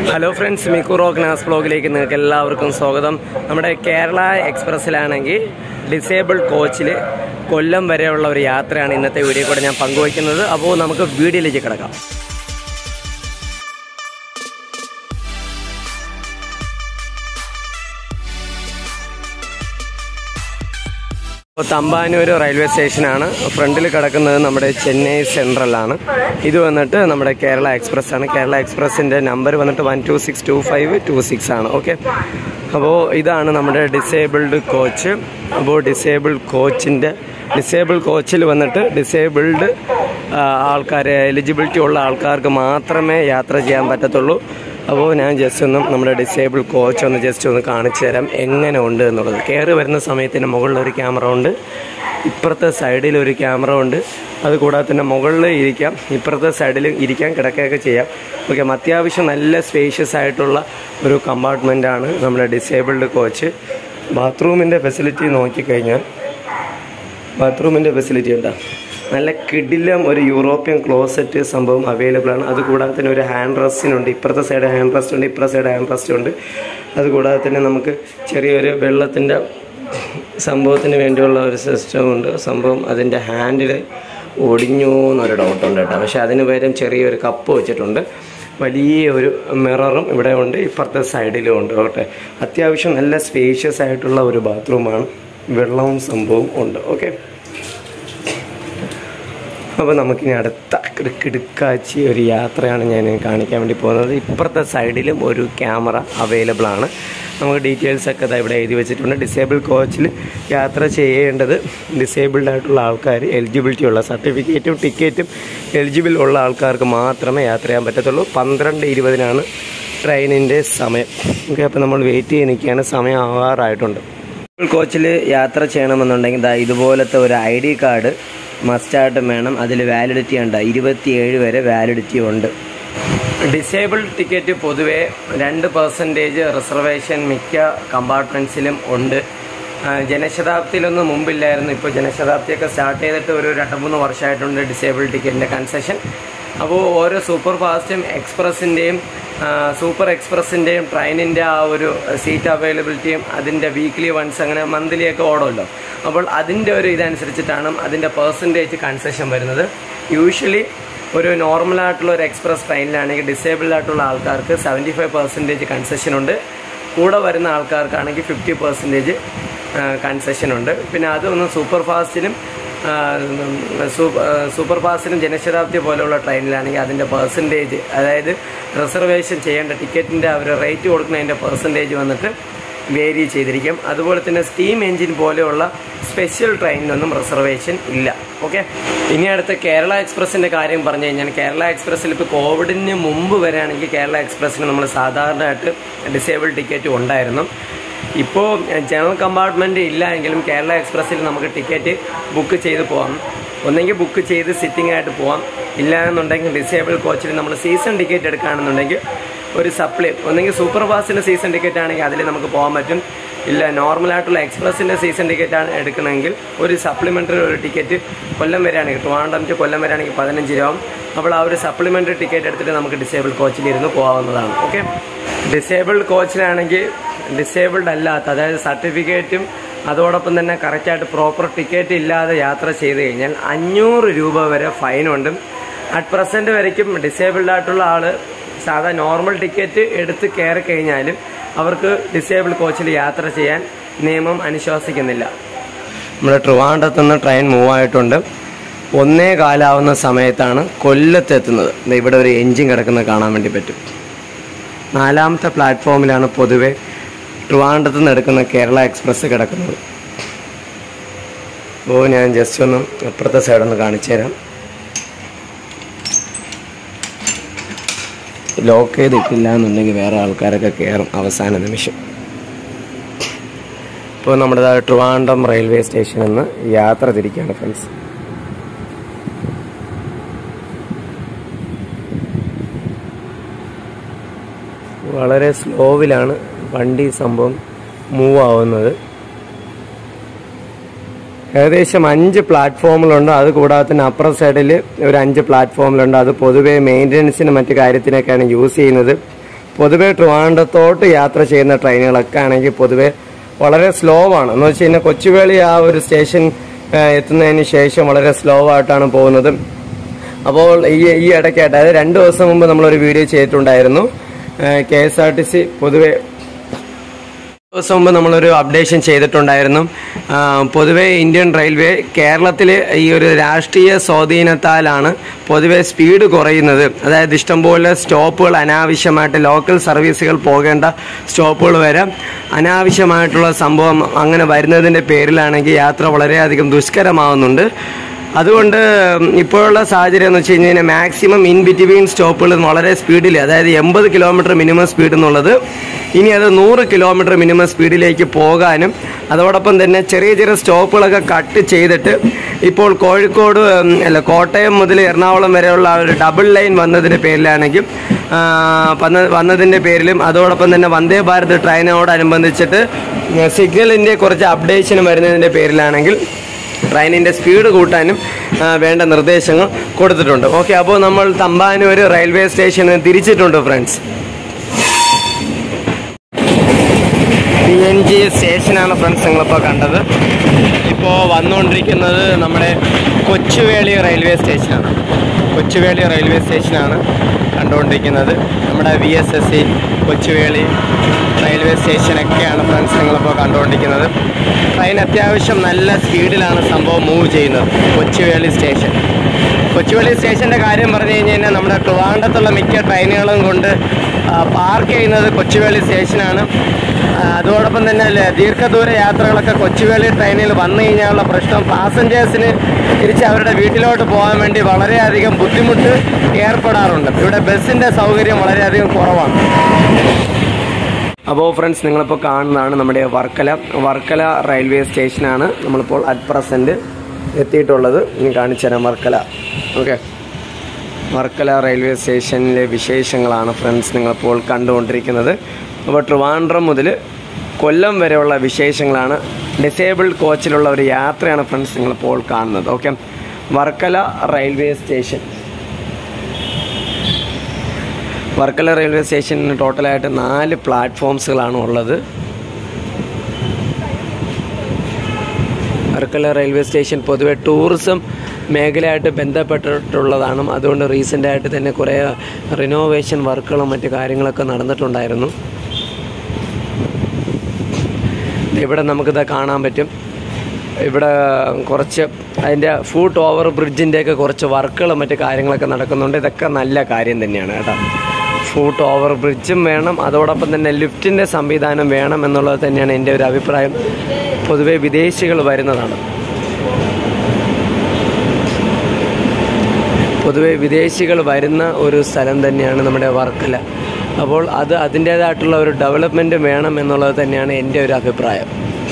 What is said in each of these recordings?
Hello friends മിക്കു റോക്ക് നാസ് ബ്ലോഗിലേക്ക് നിങ്ങൾക്ക് എല്ലാവർക്കും സ്വാഗതം നമ്മുടെ കേരള എക്സ്പ്രസ്സിലാണെങ്കിൽ ഡിസേബിൾഡ് കോച്ചിൽ കൊല്ലം വരെയുള്ള ഒരു യാത്രയാണ് ഇന്നത്തെ വീഡിയോ കൂടെ ഞാൻ പങ്കുവയ്ക്കുന്നത് അപ്പോൾ നമുക്ക് വീഡിയോയിലേക്ക് കിടക്കാം ഇപ്പോൾ തമ്പാനൂർ റെയിൽവേ സ്റ്റേഷനാണ് ഫ്രണ്ടിൽ കിടക്കുന്നത് നമ്മുടെ ചെന്നൈ സെൻട്രലാണ് ഇത് വന്നിട്ട് നമ്മുടെ കേരള എക്സ്പ്രസ് ആണ് കേരള എക്സ്പ്രസിൻ്റെ നമ്പർ വന്നിട്ട് one two six two five two six ആണ് ഓക്കെ അപ്പോൾ ഇതാണ് നമ്മുടെ ഡിസേബിൾഡ് കോച്ച് അപ്പോൾ ഡിസേബിൾഡ് കോച്ചിൻ്റെ ഡിസേബിൾ കോച്ചിൽ വന്നിട്ട് ഡിസേബിൾഡ് ആൾക്കാർ എലിജിബിലിറ്റി ഉള്ള ആൾക്കാർക്ക് മാത്രമേ യാത്ര ചെയ്യാൻ പറ്റത്തുള്ളൂ അപ്പോൾ ഞാൻ ജസ്റ്റ് ഒന്ന് നമ്മുടെ ഡിസേബിൾ കോച്ച് ഒന്ന് ജസ്റ്റ് ഒന്ന് കാണിച്ചു തരാം എങ്ങനെ ഉണ്ട് എന്നുള്ളത് കയറി വരുന്ന സമയത്തിന് മുകളിൽ ഒരു ക്യാമറ ഉണ്ട് ഇപ്പുറത്തെ സൈഡിൽ ഒരു ക്യാമറ ഉണ്ട് അതുകൂടാതെ തന്നെ മുകളിൽ ഇരിക്കാം ഇപ്പുറത്തെ സൈഡിൽ ഇരിക്കാൻ കിടക്കുകയൊക്കെ ചെയ്യാം ഓക്കെ അത്യാവശ്യം നല്ല സ്പേഷ്യസ് ആയിട്ടുള്ള ഒരു കമ്പാർട്ട്മെൻറ്റാണ് നമ്മുടെ ഡിസേബിൾഡ് കോച്ച് ബാത്റൂമിൻ്റെ ഫെസിലിറ്റി നോക്കിക്കഴിഞ്ഞാൽ ബാത്റൂമിൻ്റെ ഫെസിലിറ്റി ഉണ്ടോ നല്ല കിടിലം ഒരു യൂറോപ്യൻ ക്ലോസറ്റ് സംഭവം അവൈലബിൾ ആണ് അതുകൂടാതെ തന്നെ ഒരു ഹാൻഡ് റെസ്റ്റിനുണ്ട് ഇപ്പുറത്തെ സൈഡ് ഹാൻഡ് റെസ്റ്റ് ഉണ്ട് ഇപ്പുറത്തെ സൈഡ് ഹാൻഡ് റെസ്റ്റ് ഉണ്ട് അതുകൂടാതെ തന്നെ നമുക്ക് ചെറിയൊരു വെള്ളത്തിൻ്റെ സംഭവത്തിന് വേണ്ടിയുള്ള ഒരു സിസ്റ്റം ഉണ്ട് സംഭവം അതിൻ്റെ ഹാൻഡിൽ ഒടിഞ്ഞു എന്നൊരു ഡൗട്ടുണ്ട് കേട്ടോ പക്ഷെ അതിന് പകരം ചെറിയൊരു കപ്പ് വെച്ചിട്ടുണ്ട് വലിയ ഒരു മിററും ഇവിടെ ഉണ്ട് ഇപ്പുറത്തെ സൈഡിലും ഉണ്ട് ഓക്കെ അത്യാവശ്യം നല്ല സ്പേഷ്യസ് ആയിട്ടുള്ള ഒരു ബാത്റൂമാണ് വെള്ളവും സംഭവവും ഉണ്ട് ഓക്കെ അപ്പോൾ നമുക്കിനി അടുത്ത ഒരു കിടുക്കാച്ചി ഒരു യാത്രയാണ് ഞാൻ കാണിക്കാൻ വേണ്ടി പോകുന്നത് ഇപ്പുറത്തെ സൈഡിലും ഒരു ക്യാമറ അവൈലബിൾ ആണ് നമുക്ക് ഡീറ്റെയിൽസ് ഒക്കെ ദാ ഇവിടെ എഴുതി വെച്ചിട്ടുണ്ട് ഡിസേബിൾ കോച്ചിൽ യാത്ര ചെയ്യേണ്ടത് ഡിസേബിൾഡ് ആയിട്ടുള്ള ആൾക്കാർ എലിജിബിലിറ്റി ഉള്ള സർട്ടിഫിക്കറ്റും ടിക്കറ്റും എലിജിബിൾ ഉള്ള ആൾക്കാർക്ക് മാത്രമേ യാത്ര ചെയ്യാൻ പറ്റത്തുള്ളൂ പന്ത്രണ്ട് ഇരുപതിനാണ് ട്രെയിനിൻ്റെ സമയം ഓക്കെ അപ്പോൾ നമ്മൾ വെയിറ്റ് ചെയ്ത് നിൽക്കുകയാണ് സമയം ആവാറായിട്ടുണ്ട് കോച്ചിൽ യാത്ര ചെയ്യണമെന്നുണ്ടെങ്കിൽ ദാ ഇതുപോലത്തെ ഒരു ഐ ഡി കാർഡ് മസ്റ്റായിട്ടും വേണം അതിൽ വാലിഡിറ്റി ഉണ്ട് ഇരുപത്തിയേഴ് വരെ വാലിഡിറ്റി ഉണ്ട് ഡിസേബിൾഡ് ടിക്കറ്റ് പൊതുവേ രണ്ട് പെർസെൻറ്റേജ് റിസർവേഷൻ മിക്ക കമ്പാർട്ട്മെൻറ്റ്സിലും ഉണ്ട് ആ, ജനശതാബ്ദിയിലൊന്നും മുമ്പില്ലായിരുന്നു ഇപ്പോൾ ജനശതാബ്ദിയൊക്കെ സ്റ്റാർട്ട് ചെയ്തിട്ട് ഒരു രണ്ട് മൂന്ന് വർഷമായിട്ടുണ്ട് ഡിസേബിൾഡ് ടിക്കറ്റിൻ്റെ കൺസെഷൻ അപ്പോൾ ഓരോ സൂപ്പർ ഫാസ്റ്റും എക്സ്പ്രസിൻ്റെയും സൂപ്പർ എക്സ്പ്രസിൻ്റെയും ട്രെയിനിൻ്റെ ആ ഒരു സീറ്റ് അവൈലബിലിറ്റിയും അതിൻ്റെ വീക്ക്ലി വൺസ് അങ്ങനെ മന്ത്ലി ഒക്കെ ഓടുമല്ലോ അപ്പോൾ അതിൻ്റെ ഒരു ഇതനുസരിച്ചിട്ടാണ് അതിൻ്റെ പെർസെൻറ്റേജ് കൺസെഷൻ വരുന്നത് യൂഷ്വലി ഒരു നോർമലായിട്ടുള്ള ഒരു എക്സ്പ്രസ് ട്രെയിനിലാണെങ്കിൽ ഡിസേബിൾഡ് ആയിട്ടുള്ള ആൾക്കാർക്ക് സെവൻറ്റി ഫൈവ് പെർസെൻറ്റേജ് കൺസെഷൻ ഉണ്ട് കൂടെ വരുന്ന ആൾക്കാർക്കാണെങ്കിൽ ഫിഫ്റ്റി പെർസെൻറ്റേജ് കൺസെഷൻ ഉണ്ട് പിന്നെ അതൊന്ന് സൂപ്പർ ഫാസ്റ്റിനും സൂപ്പർ ഫാസ്റ്റിനും ജനശതാബ്ദി പോലെയുള്ള ട്രെയിനിലാണെങ്കിൽ അതിൻ്റെ പെർസെൻറ്റേജ് അതായത് റിസർവേഷൻ ചെയ്യേണ്ട ടിക്കറ്റിൻ്റെ അവർ റേറ്റ് കൊടുക്കുന്നതിൻ്റെ പെർസെൻറ്റേജ് വന്നിട്ട് വേരി ചെയ്തിരിക്കും അതുപോലെ തന്നെ സ്റ്റീം എഞ്ചിൻ പോലെയുള്ള സ്പെഷ്യൽ ട്രെയിനിനൊന്നും റിസർവേഷൻ ഇല്ല ഓക്കെ ഇനി അടുത്ത കേരള എക്സ്പ്രസിൻ്റെ കാര്യം പറഞ്ഞു കഴിഞ്ഞാൽ കേരള എക്സ്പ്രസ്സിൽ ഇപ്പോൾ കോവിഡിന് മുമ്പ് വരെയാണെങ്കിൽ കേരള എക്സ്പ്രസ്സിന് നമ്മൾ സാധാരണയായിട്ട് ഡിസേബിൾ ടിക്കറ്റ് ഉണ്ടായിരുന്നു ഇപ്പോൾ ജനറൽ കമ്പാർട്ട്മെൻറ്റ് ഇല്ല എങ്കിലും കേരള എക്സ്പ്രസ്സിൽ നമുക്ക് ടിക്കറ്റ് ബുക്ക് ചെയ്ത് പോകാം ഒന്നെങ്കിൽ ബുക്ക് ചെയ്ത് സിറ്റിംഗ് ആയിട്ട് പോവാം ഇല്ല എന്നുണ്ടെങ്കിൽ ഡിസേബിൾ കോച്ചിൽ നമ്മൾ സീസൺ ടിക്കറ്റ് എടുക്കുകയാണെന്നുണ്ടെങ്കിൽ ഒരു സപ്ലൈ ഒന്നെങ്കിൽ സൂപ്പർ ഫാസ്റ്റിൻ്റെ സീസൺ ടിക്കറ്റ് ആണെങ്കിൽ അതിൽ നമുക്ക് പോകാൻ പറ്റും ഇല്ല നോർമലായിട്ടുള്ള എക്സ്പ്രസിൻ്റെ സീസൺ ടിക്കറ്റ് ആണ് എടുക്കണമെങ്കിൽ ഒരു സപ്ലിമെൻ്ററി ഒരു ടിക്കറ്റ് കൊല്ലം വരെയാണെങ്കിൽ ട്രിവാൻഡ്രം ടു കൊല്ലം വരെയാണെങ്കിൽ പതിനഞ്ച് രൂപ അപ്പോൾ ആ ഒരു സപ്ലിമെൻ്ററി ടിക്കറ്റ് എടുത്തിട്ട് നമുക്ക് ഡിസേബിൾ കോച്ചിൽ ഇരുന്ന് പോകാവുന്നതാണ് ഓക്കെ ഡിസേബിൾഡ് കോച്ചിലാണെങ്കിൽ ഡിസേബിൾഡ് അല്ലാത്ത അതായത് സർട്ടിഫിക്കറ്റും അതോടൊപ്പം തന്നെ കറക്റ്റായിട്ട് പ്രോപ്പർ ടിക്കറ്റ് ഇല്ലാതെ യാത്ര ചെയ്ത് കഴിഞ്ഞാൽ അഞ്ഞൂറ് രൂപ വരെ ഫൈനുണ്ട് അറ്റ് പ്രസൻറ്റ് വരയ്ക്കും ഡിസേബിൾഡ് ആയിട്ടുള്ള ആൾ സാധാ നോർമൽ ടിക്കറ്റ് എടുത്ത് കയറി കഴിഞ്ഞാലും അവർക്ക് ഡിസേബിൾ കോച്ചിൽ യാത്ര ചെയ്യാൻ നിയമം അനുശാസിക്കുന്നില്ല നമ്മുടെ ട്രിവാൻഡ്രത്ത് നിന്ന് ട്രെയിൻ മൂവ് ആയിട്ടുണ്ട് ഒന്നേ കാലാവുന്ന സമയത്താണ് കൊല്ലത്തെത്തുന്നത് ദേ ഇവിടെ ഒരു എൻജിൻ കിടക്കുന്നത് കാണാൻ വേണ്ടി പറ്റും നാലാമത്തെ പ്ലാറ്റ്ഫോമിലാണ് പൊതുവെ ട്രിവാൻഡ്രത്ത് നിന്ന് എടുക്കുന്ന കേരള എക്സ്പ്രസ് കിടക്കുന്നത് അപ്പോൾ ഞാൻ ജസ്റ്റ് ഒന്ന് അപ്പുറത്തെ സൈഡൊന്ന് കാണിച്ചു തരാം ലോക്ക് ചെയ്തിട്ടില്ല എന്നുണ്ടെങ്കിൽ വേറെ ആൾക്കാരൊക്കെ കയറും അവസാന നിമിഷം ഇപ്പോൾ നമ്മുടെ ദാ ട്രിവാൻഡ്രം റെയിൽവേ സ്റ്റേഷനിൽ നിന്ന് യാത്ര തിരിക്കുകയാണ് ഫ്രണ്ട്സ് വളരെ സ്ലോവിലാണ് വണ്ടി സംഭവം മൂവ് ആവുന്നത് ഏകദേശം അഞ്ച് പ്ലാറ്റ്ഫോമുകളുണ്ട് അത് കൂടാതെ തന്നെ അപ്പുറ സൈഡിൽ ഒരു അഞ്ച് പ്ലാറ്റ്ഫോമിലുണ്ട് അത് പൊതുവേ മെയിൻ്റനൻസിന് മറ്റു കാര്യത്തിനൊക്കെയാണ് യൂസ് ചെയ്യുന്നത് പൊതുവെ ട്രിവാൻഡത്തോട്ട് യാത്ര ചെയ്യുന്ന ട്രെയിനുകളൊക്കെ ആണെങ്കിൽ പൊതുവെ വളരെ സ്ലോ ആണ് എന്ന് വെച്ച് കഴിഞ്ഞാൽ കൊച്ചുവേളി ആ ഒരു സ്റ്റേഷൻ ആ, എത്തുന്നതിന് ശേഷം വളരെ സ്ലോ ആയിട്ടാണ് പോകുന്നത് അപ്പോൾ ഈ ഈ ഇടയ്ക്കായിട്ട് അതായത് രണ്ട് ദിവസം മുമ്പ് നമ്മളൊരു വീഡിയോ ചെയ്തിട്ടുണ്ടായിരുന്നു K S R T C പൊതുവെ ദിവസം മുമ്പ് നമ്മളൊരു അപ്ഡേഷൻ ചെയ്തിട്ടുണ്ടായിരുന്നു ആ, പൊതുവെ ഇന്ത്യൻ റെയിൽവേ കേരളത്തിൽ ഈ ഒരു രാഷ്ട്രീയ സ്വാധീനത്താലാണ് പൊതുവെ സ്പീഡ് കുറയുന്നത് അതായത് ഇഷ്ടംപോലെ സ്റ്റോപ്പുകൾ അനാവശ്യമായിട്ട് ലോക്കൽ സർവീസുകൾ പോകേണ്ട സ്റ്റോപ്പുകൾ വരെ അനാവശ്യമായിട്ടുള്ള സംഭവം അങ്ങനെ വരുന്നതിൻ്റെ പേരിലാണെങ്കിൽ യാത്ര വളരെയധികം ദുഷ്കരമാവുന്നുണ്ട് അതുകൊണ്ട് ഇപ്പോഴുള്ള സാഹചര്യം എന്ന് വെച്ച് കഴിഞ്ഞാൽ മാക്സിമം ഇൻ ബിറ്റ്വീൻ സ്റ്റോപ്പുകൾ വളരെ സ്പീഡിൽ അതായത് എൺപത് കിലോമീറ്റർ മിനിമം സ്പീഡ് എന്നുള്ളത് ഇനി അത് നൂറ് കിലോമീറ്റർ മിനിമം സ്പീഡിലേക്ക് പോകാനും അതോടൊപ്പം തന്നെ ചെറിയ ചെറിയ സ്റ്റോപ്പുകളൊക്കെ കട്ട് ചെയ്തിട്ട് ഇപ്പോൾ കോഴിക്കോട് ഉം, അല്ല കോട്ടയം മുതൽ എറണാകുളം വരെയുള്ള ആ ഒരു ഡബിൾ ലൈൻ വന്നതിൻ്റെ പേരിലാണെങ്കിൽ ആ, വന്ന വന്നതിൻ്റെ പേരിലും അതോടൊപ്പം തന്നെ വന്ദേ ഭാരത് ട്രെയിനോടനുബന്ധിച്ചിട്ട് സിഗ്നലിൻ്റെ കുറച്ച് അപ്ഡേഷൻ വരുന്നതിൻ്റെ പേരിലാണെങ്കിൽ ട്രെയിനിൻ്റെ സ്പീഡ് കൂട്ടാനും ആ, വേണ്ട നിർദ്ദേശങ്ങൾ കൊടുത്തിട്ടുണ്ട് ഓക്കെ അപ്പോൾ നമ്മൾ തമ്പാനൂർ റെയിൽവേ സ്റ്റേഷനിൽ തിരിച്ചിട്ടുണ്ട് ഫ്രണ്ട്സ് പി എൻ ജി സ്റ്റേഷനാണ് ഫ്രണ്ട്സ് നിങ്ങളിപ്പോൾ കണ്ടത് ഇപ്പോൾ വന്നുകൊണ്ടിരിക്കുന്നത് നമ്മുടെ കൊച്ചുവേളി റെയിൽവേ സ്റ്റേഷനാണ് കൊച്ചുവേളി റെയിൽവേ സ്റ്റേഷനാണ് കണ്ടുകൊണ്ടിരിക്കുന്നത് നമ്മുടെ V S S C Kochuveli railway സ്റ്റേഷനൊക്കെയാണ് ഫ്രണ്ട്സ് നിങ്ങളിപ്പോൾ കണ്ടുകൊണ്ടിരിക്കുന്നത് ട്രെയിൻ അത്യാവശ്യം നല്ല സ്പീഡിലാണ് സംഭവം മൂവ് ചെയ്യുന്നത് കൊച്ചുവേളി സ്റ്റേഷൻ കൊച്ചുവേളി സ്റ്റേഷൻ്റെ കാര്യം പറഞ്ഞു കഴിഞ്ഞ് കഴിഞ്ഞാൽ നമ്മുടെ ട്രിവാൻഡത്തുള്ള മിക്ക ട്രെയിനുകളും കൊണ്ട് പാർക്ക് ചെയ്യുന്നത് കൊച്ചുവേളി സ്റ്റേഷനാണ് ആ, അതോടൊപ്പം തന്നെ ല- ദീർഘദൂര യാത്രകളൊക്കെ കൊച്ചുവേളി ട്രെയിനിൽ വന്നു കഴിഞ്ഞാലുള്ള പ്രശ്നം പാസഞ്ചേഴ്സിന് തിരിച്ച് അവരുടെ വീട്ടിലോട്ട് പോകാൻ വേണ്ടി വളരെയധികം ബുദ്ധിമുട്ട് ഏർപ്പെടാറുണ്ട് ഇവിടെ ബസ്സിൻ്റെ സൗകര്യം വളരെയധികം കുറവാണ് അപ്പോൾ ഫ്രണ്ട്സ് നിങ്ങളിപ്പോൾ കാണുന്നതാണ് നമ്മുടെ വർക്കല വർക്കല റെയിൽവേ സ്റ്റേഷനാണ് നമ്മളിപ്പോൾ അറ്റ് പ്രസൻറ്റ് എത്തിയിട്ടുള്ളത് ഇനി കാണിച്ചു തരാം വർക്കല ഓക്കെ വർക്കല റെയിൽവേ സ്റ്റേഷനിലെ വിശേഷങ്ങളാണ് ഫ്രണ്ട്സ് നിങ്ങളിപ്പോൾ കണ്ടുകൊണ്ടിരിക്കുന്നത് അപ്പോൾ ട്രിവാൻഡ്രം മുതൽ കൊല്ലം വരെയുള്ള വിശേഷങ്ങളാണ് ഡിസേബിൾഡ് കോച്ചിലുള്ള ഒരു യാത്രയാണ് ഫ്രണ്ട്സ് നിങ്ങളിപ്പോൾ കാണുന്നത് okay Varkala railway station Varkala railway സ്റ്റേഷനിന് ടോട്ടലായിട്ട് നാല് പ്ലാറ്റ്ഫോംസുകളാണ് ഉള്ളത് വർക്കല റെയിൽവേ സ്റ്റേഷൻ പൊതുവെ ടൂറിസം മേഖലയായിട്ട് ബന്ധപ്പെട്ടിട്ടുള്ളതാണ് അതുകൊണ്ട് റീസെൻ്റായിട്ട് തന്നെ കുറേ റിനോവേഷൻ വർക്കുകളും മറ്റു കാര്യങ്ങളൊക്കെ നടന്നിട്ടുണ്ടായിരുന്നു ഇവിടെ നമുക്കിത് കാണാൻ പറ്റും ഇവിടെ കുറച്ച് അതിൻ്റെ ഫൂട്ട് ഓവർ ബ്രിഡ്ജിൻ്റെയൊക്കെ കുറച്ച് വർക്കുകളും മറ്റു കാര്യങ്ങളൊക്കെ നടക്കുന്നുണ്ട് ഇതൊക്കെ നല്ല കാര്യം തന്നെയാണ് കേട്ടോ ഫൂട്ട് ഓവർ ബ്രിഡ്ജും വേണം അതോടൊപ്പം തന്നെ ലിഫ്റ്റിൻ്റെ സംവിധാനം വേണം എന്നുള്ളത് തന്നെയാണ് എൻ്റെ ഒരു അഭിപ്രായം പൊതുവെ വിദേശികൾ വരുന്നതാണ് പൊതുവെ വിദേശികൾ വരുന്ന ഒരു സ്ഥലം തന്നെയാണ് നമ്മുടെ വർക്കല അപ്പോൾ അത് അതിൻ്റേതായിട്ടുള്ള ഒരു ഡെവലപ്മെൻറ്റ് വേണം എന്നുള്ളത് തന്നെയാണ് എൻ്റെ ഒരു അഭിപ്രായം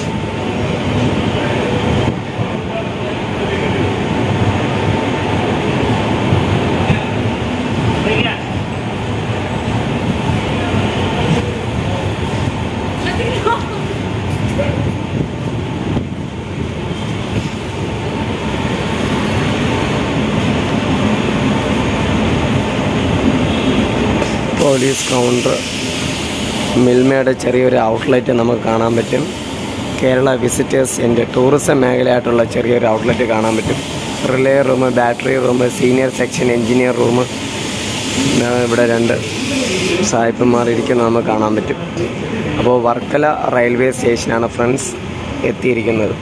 പോലീസ് കൗണ്ടർ മിൽമയുടെ ചെറിയൊരു ഔട്ട്ലെറ്റ് നമുക്ക് കാണാൻ പറ്റും കേരള വിസിറ്റേഴ്സ് എൻ്റെ ടൂറിസം മേഖലയായിട്ടുള്ള ചെറിയൊരു ഔട്ട്ലെറ്റ് കാണാൻ പറ്റും relay room battery room senior section engineer room ഇവിടെ രണ്ട് സായിപ്പന്മാർ ഇരിക്കുന്നത് നമുക്ക് കാണാൻ പറ്റും അപ്പോൾ വർക്കല റെയിൽവേ സ്റ്റേഷനാണ് ഫ്രണ്ട്സ് എത്തിയിരിക്കുന്നത്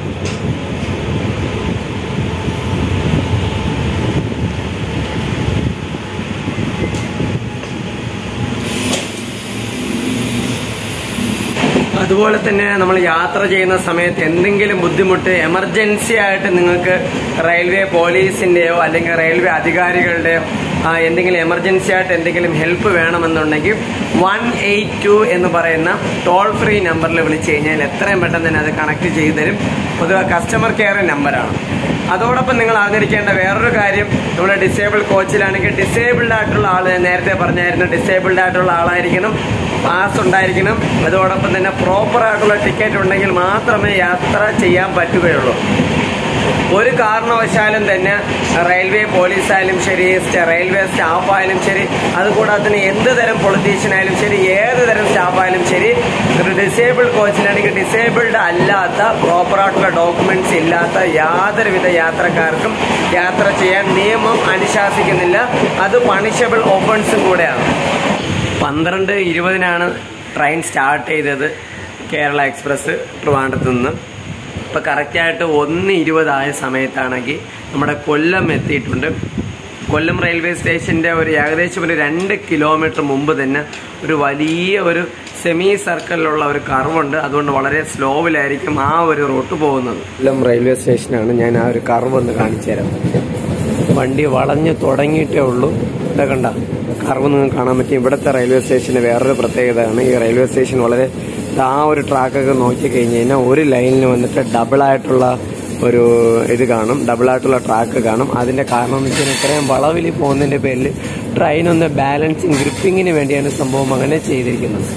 അതുപോലെ തന്നെ നമ്മൾ യാത്ര ചെയ്യുന്ന സമയത്ത് എന്തെങ്കിലും ബുദ്ധിമുട്ട് എമർജൻസി ആയിട്ട് നിങ്ങൾക്ക് റെയിൽവേ പോലീസിന്റെയോ അല്ലെങ്കിൽ റെയിൽവേ അധികാരികളുടെയോ ആ, എന്തെങ്കിലും എമർജൻസി ആയിട്ട് എന്തെങ്കിലും ഹെൽപ്പ് വേണമെന്നുണ്ടെങ്കിൽ വൺ എയ്റ്റ് ടു എന്ന് പറയുന്ന ടോൾ ഫ്രീ നമ്പറിൽ വിളിച്ചു കഴിഞ്ഞാൽ എത്രയും പെട്ടെന്ന് തന്നെ അത് കണക്ട് ചെയ്തു തരും പൊതുവെ കസ്റ്റമർ കെയർ നമ്പറാണ് അതോടൊപ്പം നിങ്ങൾ അറിഞ്ഞിരിക്കേണ്ട വേറൊരു കാര്യം നമ്മുടെ ഡിസേബിൾ കോച്ചിലാണെങ്കിൽ ഡിസേബിൾഡ് ആയിട്ടുള്ള ആൾ നേരത്തെ പറഞ്ഞായിരുന്നു ഡിസേബിൾഡ് ആയിട്ടുള്ള ആളായിരിക്കണം പാസ് ഉണ്ടായിരിക്കണം അതോടൊപ്പം തന്നെ പ്രോപ്പർ ആയിട്ടുള്ള ടിക്കറ്റ് ഉണ്ടെങ്കിൽ മാത്രമേ യാത്ര ചെയ്യാൻ പറ്റുകയുള്ളൂ ഒരു കാരണവശാലും തന്നെ റെയിൽവേ പോലീസായാലും ശരി സ്റ്റ- റെയിൽവേ സ്റ്റാഫായാലും ശരി അതുകൂടാതെ തന്നെ എന്ത് തരം പൊളിറ്റീഷ്യനായാലും ശരി ഏത് തരം സ്റ്റാഫായാലും ശരി ഒരു ഡിസേബിൾഡ് കോച്ചിലാണെങ്കിൽ ഡിസേബിൾഡ് അല്ലാത്ത പ്രോപ്പറായിട്ടുള്ള ഡോക്യുമെന്റ്സ് ഇല്ലാത്ത യാതൊരുവിധ യാത്രക്കാർക്കും യാത്ര ചെയ്യാൻ നിയമം അനുശാസിക്കുന്നില്ല അത് പണിഷബിൾ ഓഫൻസും കൂടെയാണ് പന്ത്രണ്ട് ഇരുപതിനാണ് ട്രെയിൻ സ്റ്റാർട്ട് ചെയ്തത് കേരള എക്സ്പ്രസ് ട്രിവാൻഡ്രത്ത് നിന്ന് ഇപ്പോൾ കറക്റ്റായിട്ട് ഒന്ന് ഇരുപതായ സമയത്താണെങ്കിൽ നമ്മുടെ കൊല്ലം എത്തിയിട്ടുണ്ട് കൊല്ലം റെയിൽവേ സ്റ്റേഷൻ്റെ ഒരു ഏകദേശം ഒരു രണ്ട് കിലോമീറ്റർ മുമ്പ് തന്നെ ഒരു വലിയ ഒരു സെമി സർക്കിളിലുള്ള ഒരു കർവുണ്ട് അതുകൊണ്ട് വളരെ സ്ലോവിലായിരിക്കും ആ ഒരു റൂട്ട് പോകുന്നത് കൊല്ലം റെയിൽവേ സ്റ്റേഷനാണ് ഞാൻ ആ ഒരു കർവ് ഒന്ന് കാണിച്ചു തരാം വണ്ടി വളഞ്ഞു തുടങ്ങിയിട്ടേ ഉള്ളൂ ഇതാ കണ്ട കർവ് നിങ്ങൾക്ക് കാണാൻ പറ്റും ഇവിടുത്തെ റെയിൽവേ സ്റ്റേഷന് വേറൊരു പ്രത്യേകതയാണ് ഈ റെയിൽവേ സ്റ്റേഷൻ വളരെ ആ ഒരു ട്രാക്കൊക്കെ നോക്കി കഴിഞ്ഞ് കഴിഞ്ഞാൽ ഒരു ലൈനിൽ വന്നിട്ട് ഡബിൾ ആയിട്ടുള്ള ഒരു ഇത് കാണും ഡബിൾ ആയിട്ടുള്ള ട്രാക്ക് കാണും അതിന്റെ കാരണം എന്ന് വെച്ചാൽ ഇത്രയും വളവിൽ പോകുന്നതിന്റെ പേരിൽ ട്രെയിൻ ഒന്ന് ബാലൻസിങ് ഗ്രിപ്പിങ്ങിന് വേണ്ടിയാണ് സംഭവം അങ്ങനെ ചെയ്തിരിക്കുന്നത്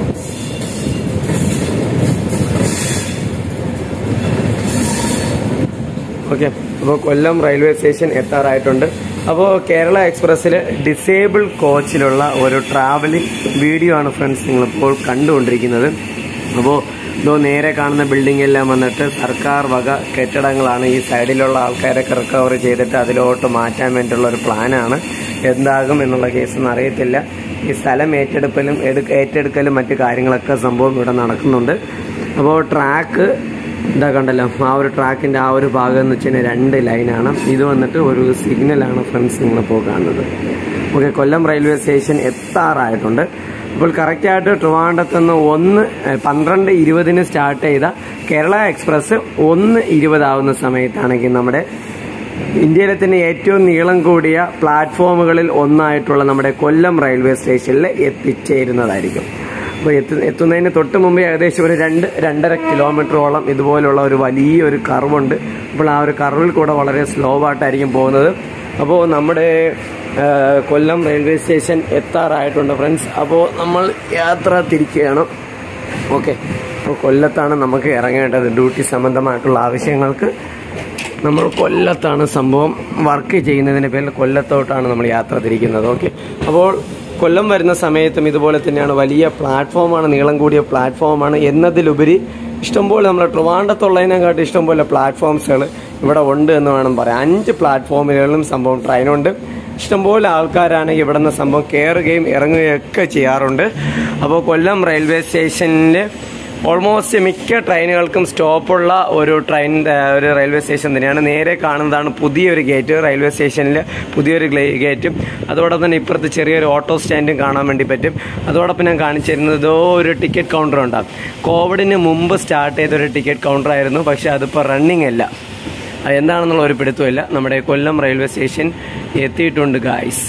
ഓക്കെ അപ്പോൾ കൊല്ലം റെയിൽവേ സ്റ്റേഷൻ എത്താറായിട്ടുണ്ട് അപ്പോൾ കേരള എക്സ്പ്രസ്സിൽ ഡിസേബിൾ കോച്ചിലുള്ള ഒരു ട്രാവലിംഗ് വീഡിയോ ആണ് ഫ്രണ്ട്സ് നിങ്ങളിപ്പോൾ കണ്ടുകൊണ്ടിരിക്കുന്നത് അപ്പോൾ ഇതോ നേരെ കാണുന്ന ബിൽഡിംഗ് എല്ലാം വന്നിട്ട് സർക്കാർ വക കെട്ടിടങ്ങളാണ് ഈ സൈഡിലുള്ള ആൾക്കാരൊക്കെ റിക്കവർ ചെയ്തിട്ട് അതിലോട്ട് മാറ്റാൻ വേണ്ടിയുള്ള ഒരു പ്ലാനാണ് എന്താകും എന്നുള്ള കേസൊന്നും അറിയത്തില്ല ഈ സ്ഥലം ഏറ്റെടുക്കലും എടു ഏറ്റെടുക്കലും മറ്റു കാര്യങ്ങളൊക്കെ സംഭവം ഇവിടെ നടക്കുന്നുണ്ട് അപ്പോൾ ട്രാക്ക് ഇതാ കണ്ടല്ലോ ആ ഒരു ട്രാക്കിന്റെ ആ ഒരു ഭാഗം എന്ന് വെച്ച് കഴിഞ്ഞാൽ രണ്ട് ലൈനാണ് ഇത് വന്നിട്ട് ഒരു സിഗ്നലാണ് ഫ്രണ്ട്സ് നിങ്ങളിപ്പോൾ കാണുന്നത് ഓക്കെ കൊല്ലം റെയിൽവേ സ്റ്റേഷൻ എത്താറായിട്ടുണ്ട് അപ്പോൾ കറക്റ്റായിട്ട് ട്രിവാൻഡത്ത് നിന്ന് ഒന്ന് ഏഹ്, പന്ത്രണ്ട് ഇരുപതിന് സ്റ്റാർട്ട് ചെയ്ത കേരള എക്സ്പ്രസ് ഒന്ന് ഇരുപതാവുന്ന സമയത്താണെങ്കിൽ നമ്മുടെ ഇന്ത്യയിലെ തന്നെ ഏറ്റവും നീളം കൂടിയ പ്ലാറ്റ്ഫോമുകളിൽ ഒന്നായിട്ടുള്ള നമ്മുടെ കൊല്ലം റെയിൽവേ സ്റ്റേഷനിൽ എത്തിച്ചേരുന്നതായിരിക്കും അപ്പോൾ എത്തു എത്തുന്നതിന് തൊട്ട് മുമ്പ് ഏകദേശം ഒരു രണ്ട് രണ്ടര കിലോമീറ്ററോളം ഇതുപോലുള്ള ഒരു വലിയൊരു കർവുണ്ട് അപ്പോൾ ആ ഒരു കർവിൽ കൂടെ വളരെ സ്ലോ ആയിട്ടായിരിക്കും പോകുന്നത് അപ്പോൾ നമ്മുടെ ആ, കൊല്ലം റെയിൽവേ സ്റ്റേഷൻ എത്താറായിട്ടുണ്ട് ഫ്രണ്ട്സ് അപ്പോൾ നമ്മൾ യാത്ര തിരിക്കുകയാണ് ഓക്കെ അപ്പോൾ കൊല്ലത്താണ് നമുക്ക് ഇറങ്ങേണ്ടത് ഡ്യൂട്ടി സംബന്ധമായിട്ടുള്ള ആവശ്യങ്ങൾക്ക് നമ്മൾ കൊല്ലത്താണ് സംഭവം വർക്ക് ചെയ്യുന്നതിൻ്റെ പേരിൽ കൊല്ലത്തോട്ടാണ് നമ്മൾ യാത്ര തിരിക്കുന്നത് ഓക്കെ അപ്പോൾ കൊല്ലം വരുന്ന സമയത്തും ഇതുപോലെ തന്നെയാണ് വലിയ പ്ലാറ്റ്ഫോമാണ് നീളം കൂടിയ പ്ലാറ്റ്ഫോമാണ് എന്നതിലുപരി ഇഷ്ടംപോലെ നമ്മൾ ട്രിവാൻഡത്തുള്ളതിനെക്കാട്ടി ഇഷ്ടംപോലെ പ്ലാറ്റ്ഫോംസുകൾ ഇവിടെ ഉണ്ട് എന്ന് വേണം പറയാം അഞ്ച് പ്ലാറ്റ്ഫോമുകളിലും സംഭവം ട്രെയിനുണ്ട് ഇഷ്ടംപോലെ ആൾക്കാരാണ് ഇവിടെ നിന്ന് സംഭവം കയറുകയും ഇറങ്ങുകയൊക്കെ ചെയ്യാറുണ്ട് അപ്പോൾ കൊല്ലം റെയിൽവേ സ്റ്റേഷനിൽ ഓൾമോസ്റ്റ് മിക്ക ട്രെയിനുകൾക്കും സ്റ്റോപ്പുള്ള ഒരു ട്രെയിൻ ഒരു റെയിൽവേ സ്റ്റേഷൻ തന്നെയാണ് നേരെ കാണുന്നതാണ് പുതിയൊരു ഗേറ്റ് റെയിൽവേ സ്റ്റേഷനിൽ പുതിയൊരു ഗ്ലേ- ഗേറ്റും അതോടൊപ്പം തന്നെ ഇപ്പുറത്ത് ചെറിയൊരു ഓട്ടോ സ്റ്റാൻഡും കാണാൻ വേണ്ടി പറ്റും അതോടൊപ്പം ഞാൻ കാണിച്ചു തരുന്നത് ഇതോ ഒരു ടിക്കറ്റ് കൗണ്ടർ ഉണ്ടാകും കോവിഡിന് മുമ്പ് സ്റ്റാർട്ട് ചെയ്ത ഒരു ടിക്കറ്റ് കൗണ്ടർ ആയിരുന്നു പക്ഷേ അതിപ്പോൾ റണ്ണിങ് അല്ല അത് എന്താണെന്നുള്ള ഒരു പിടുത്തമില്ല നമ്മുടെ കൊല്ലം റെയിൽവേ സ്റ്റേഷൻ എത്തിയിട്ടുണ്ട് ഗായ്സ്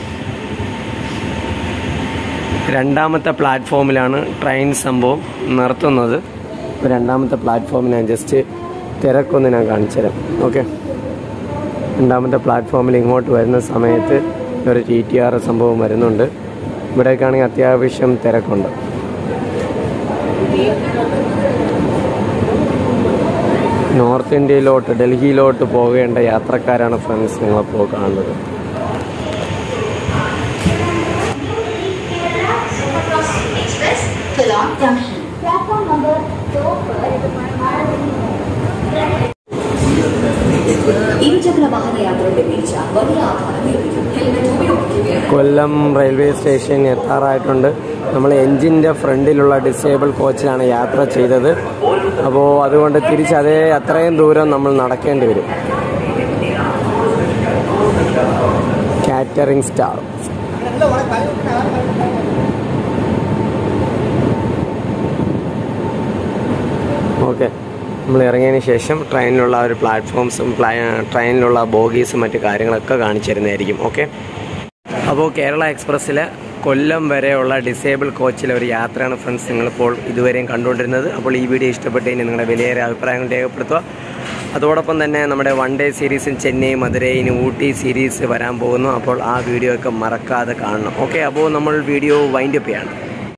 രണ്ടാമത്തെ പ്ലാറ്റ്ഫോമിലാണ് ട്രെയിൻ സംഭവം നിർത്തുന്നത് അപ്പോൾ രണ്ടാമത്തെ പ്ലാറ്റ്ഫോമിൽ ഞാൻ ജസ്റ്റ് തിരക്കൊന്ന് ഞാൻ കാണിച്ചു തരാം ഓക്കെ രണ്ടാമത്തെ പ്ലാറ്റ്ഫോമിൽ ഇങ്ങോട്ട് വരുന്ന സമയത്ത് ഒരു ടി ടി ആർ സംഭവം വരുന്നുണ്ട് ഇവിടേക്കാണെങ്കിൽ അത്യാവശ്യം തിരക്കുണ്ട് നോർത്ത് ഇന്ത്യയിലോട്ട് ഡൽഹിയിലോട്ട് പോകേണ്ട യാത്രക്കാരാണ് ഫ്രണ്ട്സ് നിങ്ങളിപ്പോൾ കാണുന്നത് Express, Kalon Junction. Platform number 2 ഇരുചക്ര വാഹന യാത്രയുടെ വീഴ്ച വലിയ ആഘാതം ഏൽപ്പിക്കും ഹെൽമെറ്റ് ഉപയോഗിക്കുക കൊല്ലം റെയിൽവേ സ്റ്റേഷൻ എത്താറായിട്ടുണ്ട് നമ്മൾ എൻജിൻ്റെ ഫ്രണ്ടിലുള്ള ഡിസേബിൾ കോച്ചിലാണ് യാത്ര ചെയ്തത് അപ്പോൾ അതുകൊണ്ട് തിരിച്ച് അതേ അത്രയും ദൂരം നമ്മൾ നടക്കേണ്ടി വരും കാറ്ററിംഗ് സ്റ്റാർ ഓക്കെ നമ്മൾ ഇറങ്ങിയതിന് ശേഷം ട്രെയിനിലുള്ള ആ ഒരു പ്ലാറ്റ്ഫോംസും ട്രെയിനിലുള്ള ബോഗീസും മറ്റു കാര്യങ്ങളൊക്കെ കാണിച്ചു തരുന്നതായിരിക്കും ഓക്കെ അപ്പോൾ കേരള എക്സ്പ്രസ്സിൽ കൊല്ലം വരെയുള്ള ഡിസേബിൾ കോച്ചിലെ ഒരു യാത്രയാണ് ഫ്രണ്ട്സ് നിങ്ങളിപ്പോൾ ഇതുവരെയും കണ്ടുകൊണ്ടിരുന്നത് അപ്പോൾ ഈ വീഡിയോ ഇഷ്ടപ്പെട്ടതിന് നിങ്ങളുടെ വിലയേറെ അഭിപ്രായങ്ങൾ രേഖപ്പെടുത്തുക അതോടൊപ്പം തന്നെ നമ്മുടെ വൺ ഡേ സീരീസും ചെന്നൈ മധുരൈ ഇനി ഊട്ടി സീരീസ് വരാൻ പോകുന്നു അപ്പോൾ ആ വീഡിയോ ഒക്കെ മറക്കാതെ കാണണം ഓക്കെ അപ്പോൾ നമ്മൾ വീഡിയോ വൈൻഡപ്പ് ചെയ്യാണ്